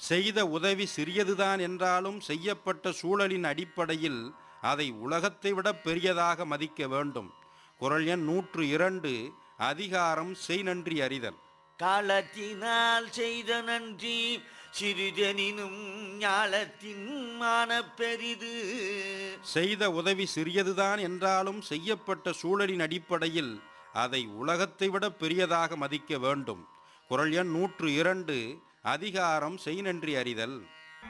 செய்த உதவி சிறியதுதான் என்றாலும் செய்யப்பட்ட சூழலின் அடிப்படையில் அதை உலகத்தை விட பெரியதாக மதிக்க வேண்டும் குரல் எண் நூற்று இரண்டு அதிகாரம் செய் நன்றி அறிதல் காலத்தினால் செய்த நன்றி சிறிதெனினும் ஞாலத்தின் மான பெரிது செய்த உதவி சிறியதுதான் என்றாலும் செய்யப்பட்ட சூழலின் அடிப்படையில் அதை உலகத்தை விட பெரியதாக மதிக்க வேண்டும் குரல் எண் நூற்று இரண்டு அதிகாரம் செய் நன்றி அறிதல்